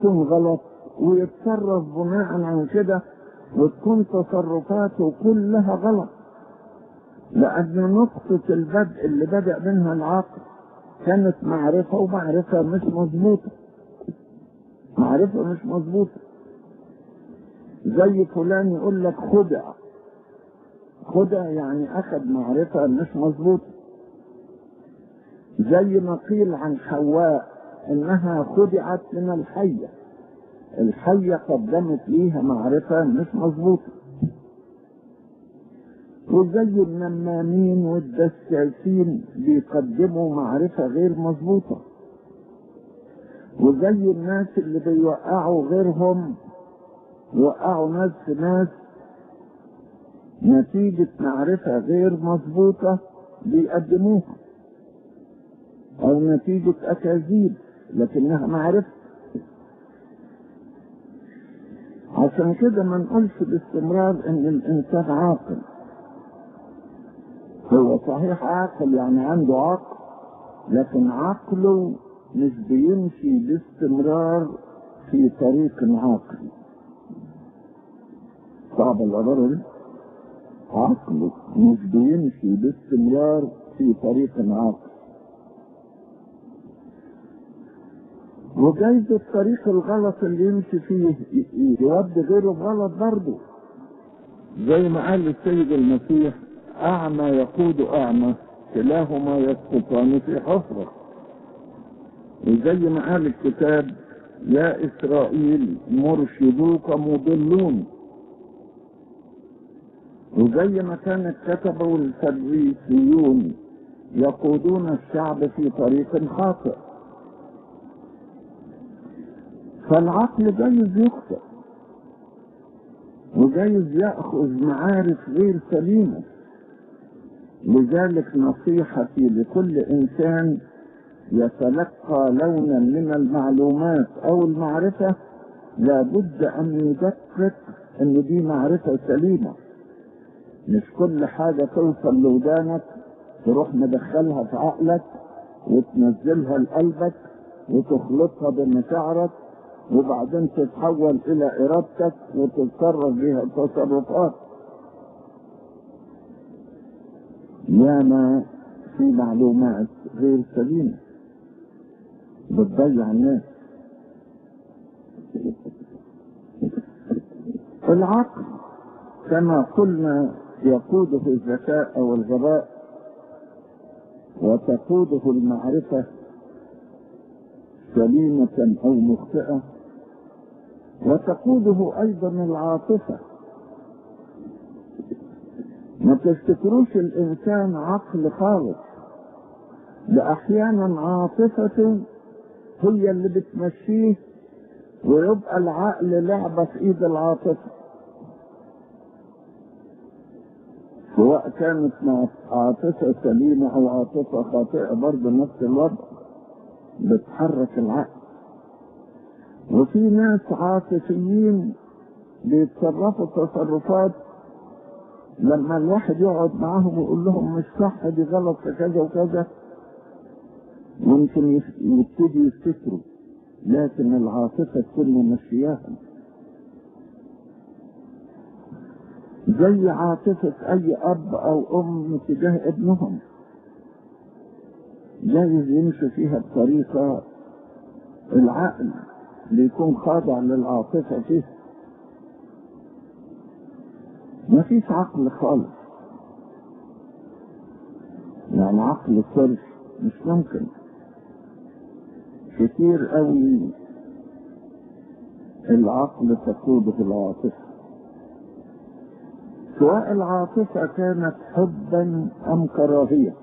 تكون غلط ويتصرف بناء عن كده وتكون تصرفاته كلها غلط لأن نقطة البدء اللي بدأ منها العقل كانت معرفة ومعرفة مش مظبوطة معرفة مش مظبوطة زي فلان يقول لك خدع خدع يعني أخذ معرفة مش مظبوطة زي ما قيل عن حواء إنها خدعت من الحية الحية قدمت ليها معرفة مش مظبوطة وزي النمامين والدساسين بيقدموا معرفة غير مظبوطة وزي الناس اللي بيوقعوا غيرهم يوقعوا ناس في ناس نتيجة معرفة غير مظبوطة بيقدموها أو نتيجة أكاذيب لكنها معرفة عشان كده ما نقولش باستمرار ان الانسان عاقل هو صحيح عاقل يعني عنده عقل لكن عقله مش بيمشي باستمرار في طريق عاقل صعب العبارة دي عقله مش بيمشي باستمرار في طريق عاقل وجايز الطريق الغلط اللي يمشي فيه يودي غيره بغلط برضه زي ما قال السيد المسيح أعمى يقود أعمى كلاهما يسقطان في حفرة وزي ما قال الكتاب يا إسرائيل مرشدوك مضلون وزي ما كان الكتبة والفريسيون يقودون الشعب في طريق خاطئ فالعقل جايز يخطئ وجايز يأخذ معارف غير سليمة لذلك نصيحتي لكل إنسان يتلقى لونا من المعلومات أو المعرفة لابد أن يدقق أن دي معرفة سليمة مش كل حاجة توصل لودانك تروح مدخلها في عقلك وتنزلها لقلبك وتخلطها بمشاعرك وبعدين تتحول الى ارادتك وتتصرف بها تصرفات ياما في معلومات غير سليمة بتضيع الناس العقل كما قلنا يقوده الذكاء او الغباء وتقوده المعرفة سليمة او مخطئة وتقوده ايضا العاطفة ما تفتكروش الانسان عقل خالص ده احيانا عاطفته هي اللي بتمشيه ويبقى العقل لعبة في ايد العاطفة سواء كانت عاطفة سليمة او عاطفة خاطئة برضه نفس الوضع بتحرك العقل وفي ناس عاطفيين بيتصرفوا تصرفات لما الواحد يقعد معاهم ويقول لهم مش صح دي غلط في كذا وكذا ممكن يبتدي يفتكروا لكن العاطفة تكون ممشياها زي عاطفة أي أب أو أم تجاه ابنهم جايز يمشي فيها بطريقة العقل بيكون خاضع للعاطفة فيه ما فيش عقل خالص يعني عقل صرف مش ممكن كتير قوي العقل تقوده العاطفة سواء العاطفة كانت حبا أم كراهية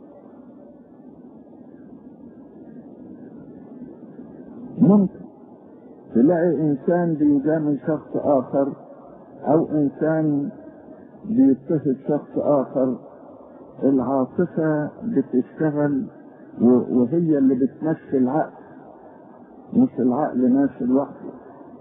ممكن تلاقي إنسان بيجامل شخص آخر أو إنسان بيضطهد شخص آخر العاطفة بتشتغل وهي اللي بتمشي العقل مش العقل ماشي لوحده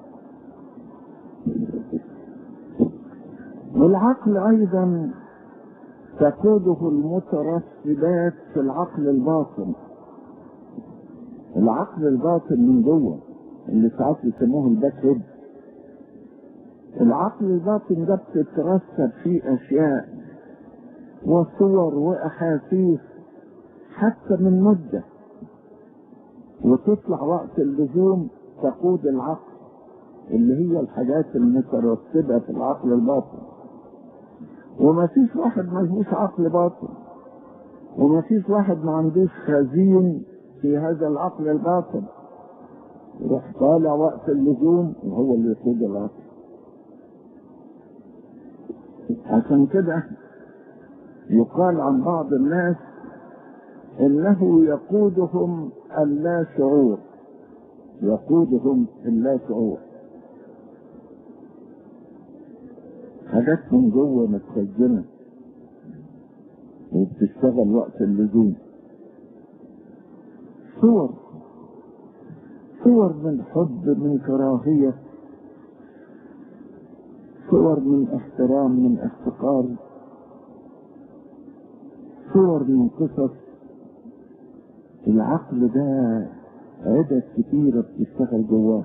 والعقل أيضا تقوده المترسبات في العقل الباطن العقل الباطن من جوه اللي ساعات يسموه الباك هيد العقل الباطن ده بتترسب فيه اشياء وصور واحاسيس حتى من مده وتطلع وقت اللزوم تقود العقل اللي هي الحاجات المترتبه في العقل الباطن وما فيش واحد ملهوش عقل باطن وما فيش واحد ما عندوش خزين في هذا العقل الباطن يروح طالع وقت اللزوم وهو اللي يقود العقل عشان كده يقال عن بعض الناس انه يقودهم اللا شعور يقودهم اللا شعور حاجات من جوه متخزنه وبتشتغل وقت اللزوم صور صور من حب من كراهية صور من احترام من احتقار صور من قصص العقل ده عدد كتيرة بتشتغل جواه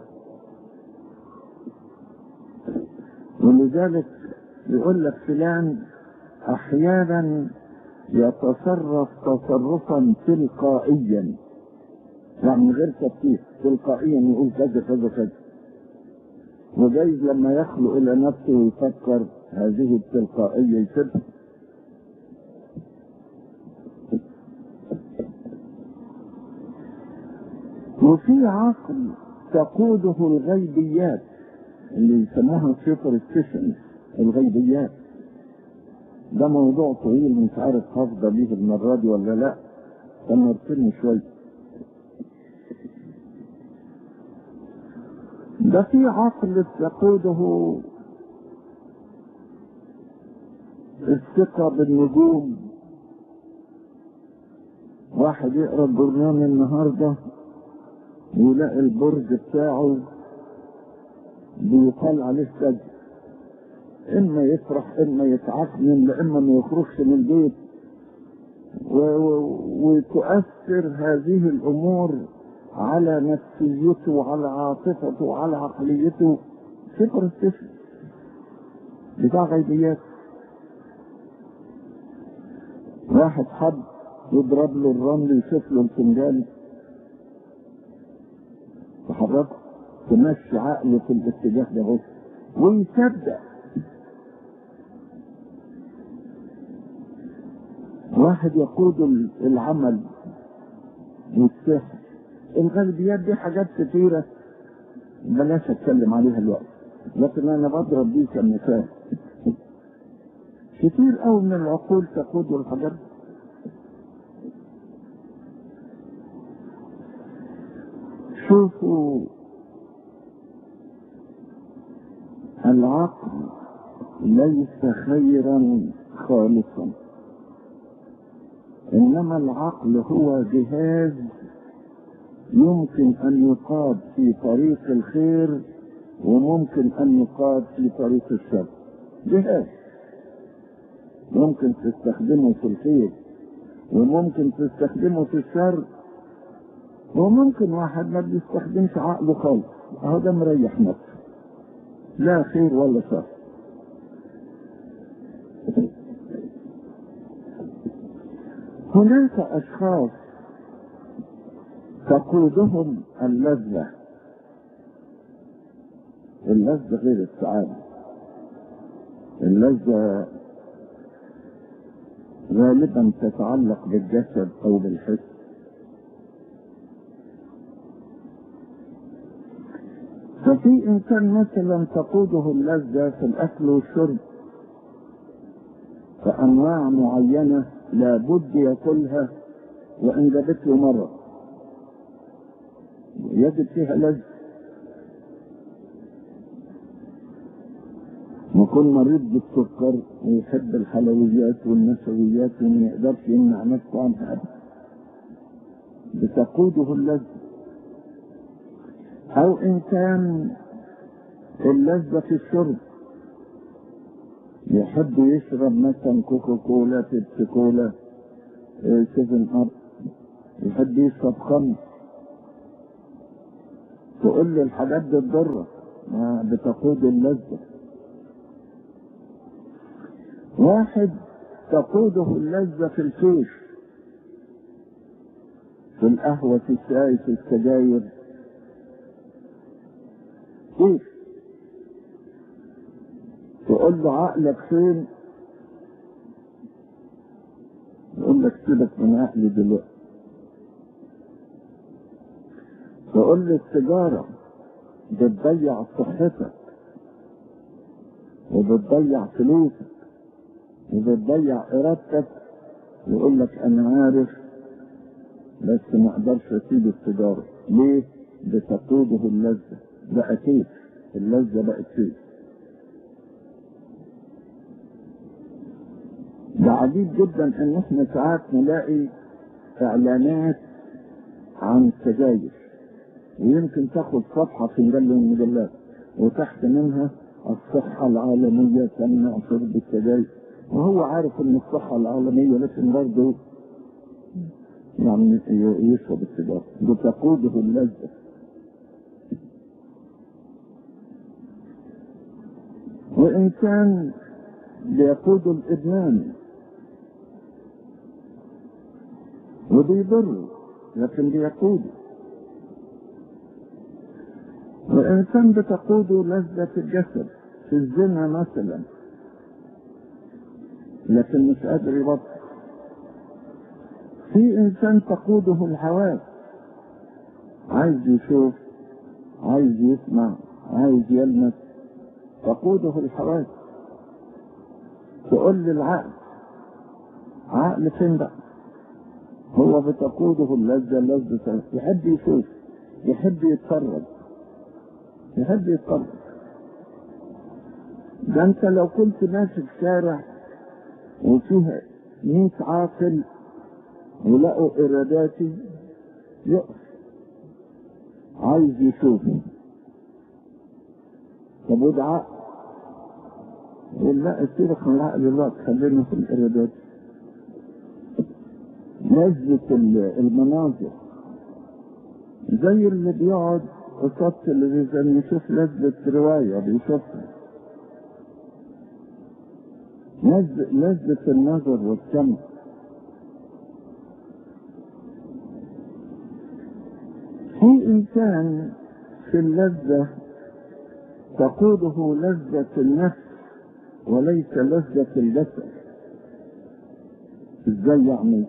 ولذلك يقول لك فلان احيانا يتصرف تصرفا تلقائيا يعني غير تفكير تلقائيا يقول كذا كذا كذا وجايز لما يخلو الى نفسه ويفكر هذه التلقائيه يسيبها وفي عقل تقوده الغيبيات اللي يسموها سوبرستيشن الغيبيات ده موضوع طويل مش عارف هفضى بيه المرة دي ولا لا فنرسلني شوية ده في عقل تقوده الثقة بالنجوم واحد يقرا البرنامج النهارده ويلاقي البرج بتاعه بيقال عليه سجن اما يفرح اما يتعكنن اما ما يخرجش من البيت و... و... وتؤثر هذه الامور على نفسيته وعلى عاطفته وعلى عقليته صفر الصفر بتاع غيبيات واحد حب يضرب له الرمل يشوف له الفنجان تحركه تمشي عقله في الاتجاه ده بس ويصدق واحد يقود العمل والسحر الغالبيات دي حاجات كتيرة بلاش اتكلم عليها الوقت لكن انا بضرب دي كمثال كتير قوي من العقول تقود الحاجات شوفوا العقل ليس خيرا خالصا انما العقل هو جهاز يمكن ان يقاد في طريق الخير وممكن ان يقاد في طريق الشر جهاز ممكن تستخدمه في الخير وممكن تستخدمه في الشر وممكن واحد ما بيستخدمش عقله خالص اهو ده مريح نفسه لا خير ولا شر هناك اشخاص تقودهم اللذة اللذة غير السعادة اللذة غالبا تتعلق بالجسد او بالحس ففي انسان مثلا تقوده اللذة في الاكل والشرب فانواع معينة لابد ياكلها وان جابت له مرض يجد فيها لذة يكون مريض بالسكر ويحب الحلويات والنشويات وما يقدرش يمنع نفسه عنها ابدا بتقوده اللذة او انسان اللذة في الشرب يحب يشرب مثلا كوكا كولا بيبسي كولا سيفن اب يحب يشرب خمر تقول لي الحاجات دي تضرك ما بتقود اللذة واحد تقوده اللذة في الكيف في القهوة في الشاي في السجاير كيف تقول له عقلك فين يقول لك سيبك من عقلي دلوقتي تقول له التجارة بتضيع صحتك وبتضيع فلوسك وبتضيع ارادتك يقول لك انا عارف بس ما اقدرش اسيب التجارة ليه؟ بتقوده اللذة بقى كيف اللذة بقت كيف ده عجيب جدا ان احنا ساعات نلاقي اعلانات عن السجاير ويمكن تاخد صفحة في مجلة من المجلات وتحت منها الصحة العالمية تمنع شرب السجاير وهو عارف ان الصحة العالمية لكن برضه يعني يشرب السجارة بتقوده اللذة وإنسان بيقود الإدمان وبيضره لكن بيقوده وإنسان بتقوده لذة الجسد في الزنا مثلا لكن مش قادر يبطل في إنسان تقوده الحواس عايز يشوف عايز يسمع عايز يلمس تقوده الحواس تقول للعقل عقل فين بقى هو بتقوده اللذة اللذة يحب يشوف يحب يتفرج يحب يتفرج ده انت لو كنت ماشي في شارع وفيها 100 عاقل ولقوا اراداتي يقف عايز يشوف طب وده عقل يقول لا سيبك من العقل دلوقتي خلينا في الارادات لذة المناظر زي اللي بيقعد قصاد التلفزيون يشوف لذة رواية بيشوفها لذة النظر والسمع في إنسان في اللذة تقوده لذة النفس وليس لذة الجسد ازاي يعني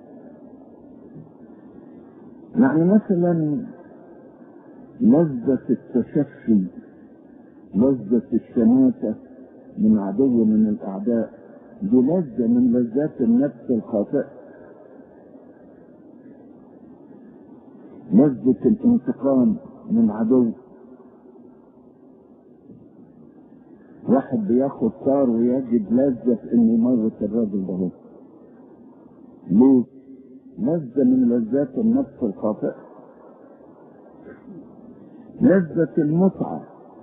يعني مثلا لذة التشفي لذة الشماتة من عدو من الأعداء دي لذة من لذات النفس الخاطئة لذة الانتقام من عدو واحد بياخد طار ويجد لذة في انه يموت الراجل ده ليه؟ لذة من لذات النفس الخاطئة لذة المتعة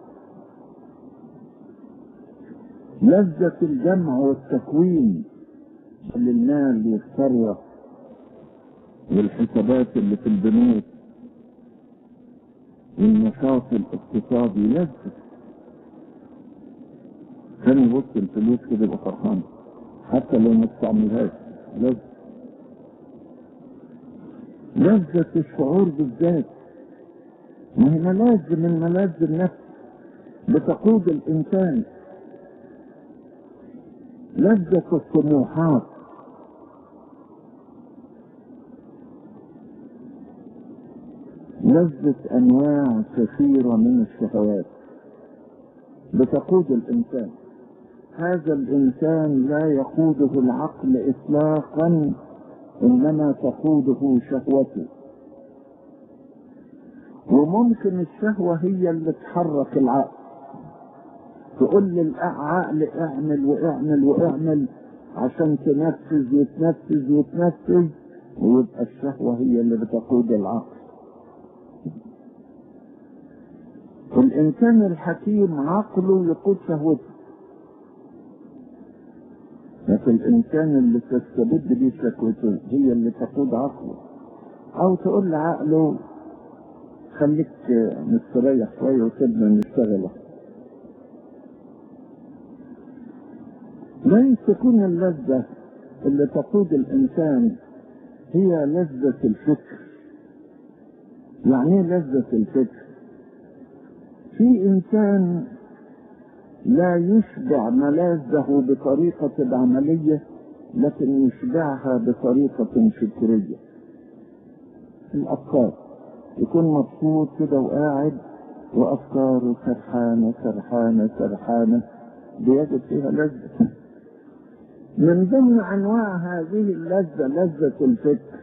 لذة الجمع والتكوين للمال والثروة والحسابات اللي في البنوك والنشاط الاقتصادي لذة كان يبص الفلوس كده يبقى فرحان حتى لو ما استعملهاش لذة لذة الشعور بالذات ما هي ملاذ من ملاذ النفس بتقود الإنسان لذة الطموحات لذة أنواع كثيرة من الشهوات بتقود الإنسان هذا الإنسان لا يقوده العقل إطلاقا إنما تقوده شهوته وممكن الشهوة هي اللي تحرك العقل تقول للعقل اعمل واعمل واعمل عشان تنفذ وتنفذ وتنفذ ويبقى الشهوة هي اللي بتقود العقل الإنسان الحكيم عقله يقود شهوته لكن الإنسان اللي تستبد بيه شهوته هي اللي تقود عقله أو تقول لعقله خليك مستريح شوية وسيبنا نشتغل لن تكون اللذة اللي تقود الإنسان هي لذة الفكر يعني ايه لذة الفكر في إنسان لا يشبع ملاذه بطريقة عملية لكن يشبعها بطريقة فكرية الأفكار يكون مبسوط كده وقاعد وأفكاره سرحانة سرحانة سرحانة بيجد فيها لذة من ضمن أنواع هذه اللذة لذة الفكر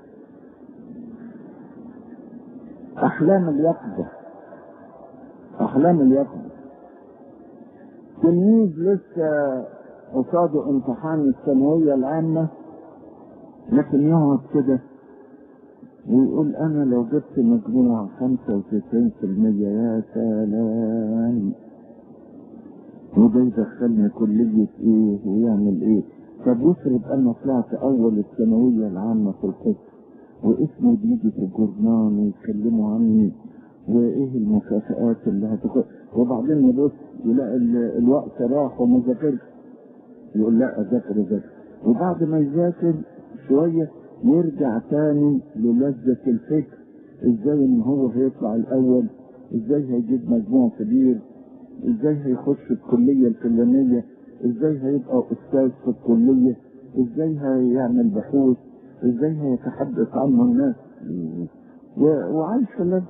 أحلام اليقظة أحلام اليقظة تلميذ لسه قصاده امتحان الثانوية العامة لكن يقعد كده ويقول أنا لو جبت مجموع 95% يا سلام وده يدخلني كلية إيه ويعمل إيه طب يفرض أنا طلعت أول الثانوية العامة في القسم واسمي بيجي في الجورنال ويتكلموا عني وايه المكافآت اللي هتاخد وبعدين يبص يلاقي الوقت راح وما ذاكرش يقول لا اذاكر اذاكر وبعد ما يذاكر شويه يرجع تاني للذة الفكر ازاي ان هو هيطلع الاول ازاي هيجيب مجموع كبير ازاي هيخش الكلية الفلانية ازاي هيبقى استاذ في الكلية ازاي هيعمل بحوث ازاي هيتحدث عنه الناس وعايش في لذة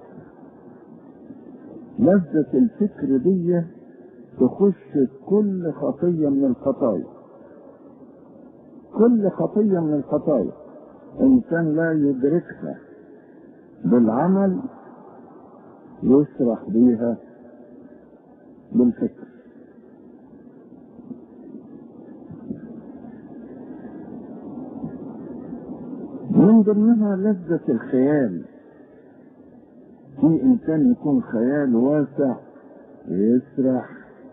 لذة الفكر دي تخش كل خطية من الخطايا كل خطية من الخطايا إنسان لا يدركها بالعمل يسرح بيها بالفكر من ضمنها لذة الخيال في إنسان يكون خيال واسع يسرح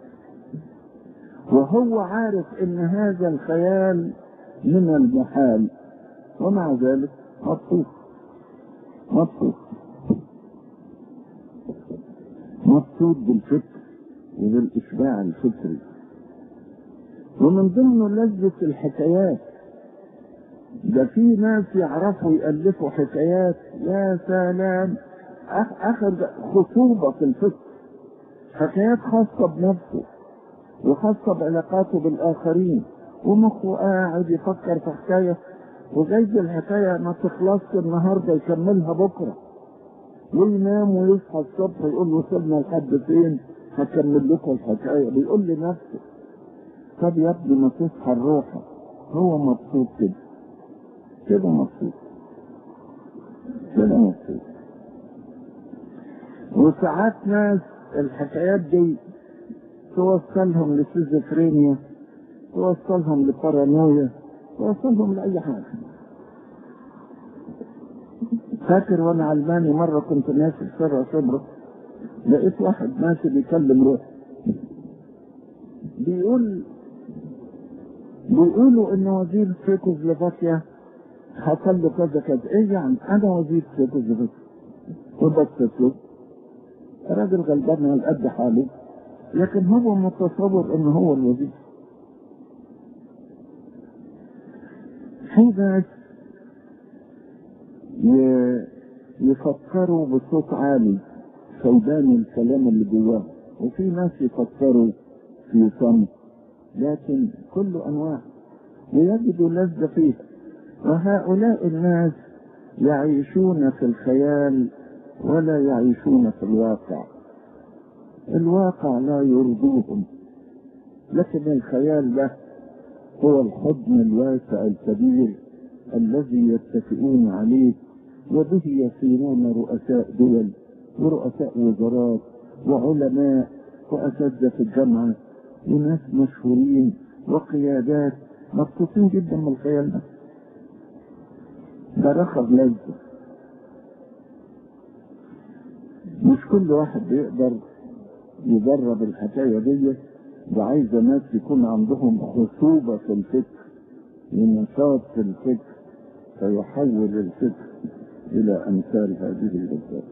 وهو عارف إن هذا الخيال من المحال ومع ذلك مبسوط مبسوط مبسوط بالفكر وبالإشباع الفكري ومن ضمنه لذة الحكايات ده في ناس يعرفوا يألفوا حكايات يا سلام أخذ خصوبة في الفكر حكايات خاصة بنفسه وخاصة بعلاقاته بالآخرين ومخه قاعد يفكر في حكاية وجايز الحكاية ما تخلصش النهاردة يكملها بكرة وينام ويصحى الصبح يقول له سيبنا لحد فين هكمل لكم الحكاية بيقول لنفسه طب يا ابني ما تصحى الروحة هو مبسوط كده كده مبسوط كده مبسوط وساعات ناس الحكايات دي توصلهم لسيزوفرينيا توصلهم لبارانويا توصلهم لأي حاجة فاكر وانا علماني مرة كنت ماشي في شارع شبرا لقيت واحد ماشي بيكلم روح بيقول بيقولوا ان وزير تشيكوسلوفاكيا حصل له كذا كذا ايه يعني انا وزير تشيكوسلوفاكيا وبصت له راجل غلبان على قد حاله لكن هو متصور ان هو الوزير في ناس يفكروا بصوت عالي فيبان الكلام اللي جواه وفي ناس يفكروا في صمت لكن كل انواع ويجدوا لذة فيها وهؤلاء الناس يعيشون في الخيال ولا يعيشون في الواقع الواقع لا يرضيهم لكن الخيال ده هو الحضن الواسع الكبير الذي يتكئون عليه وبه يصيرون رؤساء دول ورؤساء وزارات وعلماء وأساتذة في الجامعة وناس مشهورين وقيادات مبسوطين جدا من الخيال ده ده رخب لذة مش كل واحد بيقدر يجرب الحكاية دي وعايزة ناس يكون عندهم خصوبة في الفكر ونشاط في الفكر فيحول الفكر إلى أمثال هذه اللذات